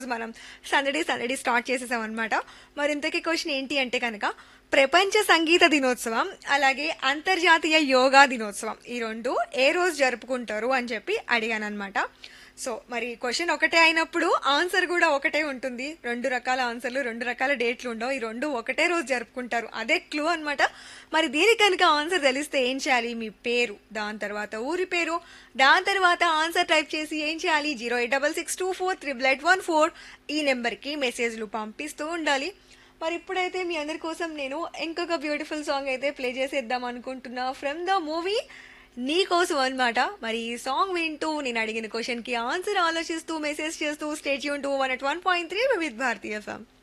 మనం సందడి సందడి స్టార్ట్ చేసేసాం అనమాట మరి ఇంతకీ క్వశ్చన్ ఏంటి అంటే కనుక ప్రపంచ సంగీత దినోత్సవం అలాగే అంతర్జాతీయ యోగా దినోత్సవం ఈ రెండు ఏ రోజు జరుపుకుంటారు అని చెప్పి అడిగాను అనమాట సో మరి క్వశ్చన్ ఒకటే అయినప్పుడు ఆన్సర్ కూడా ఒకటే ఉంటుంది రెండు రకాల ఆన్సర్లు రెండు రకాల డేట్లు ఉండవు ఈ రెండు ఒకటే రోజు జరుపుకుంటారు అదే క్లూ అన్నమాట మరి దీనికి కనుక ఆన్సర్ తెలిస్తే ఏం చేయాలి మీ పేరు దాని తర్వాత ఊరి పేరు దాని తర్వాత ఆన్సర్ టైప్ చేసి ఏం చేయాలి zero eight double six two four triple eight one four ఈ నెంబర్కి మెసేజ్లు పంపిస్తూ ఉండాలి మరి ఇప్పుడైతే మీ అందరి కోసం నేను ఇంకొక బ్యూటిఫుల్ సాంగ్ అయితే ప్లే చేసేద్దాం అనుకుంటున్నా ఫ్రమ్ ద మూవీ నీ కోసం అనమాట మరి ఈ సాంగ్ వింటూ నేను అడిగిన క్వశ్చన్ కి ఆన్సర్ ఆలోచిస్తూ మెసేజ్ చేస్తూ స్టేట్ యూన్ two one eight one point three with భారతీయ ఎఫ్ఎం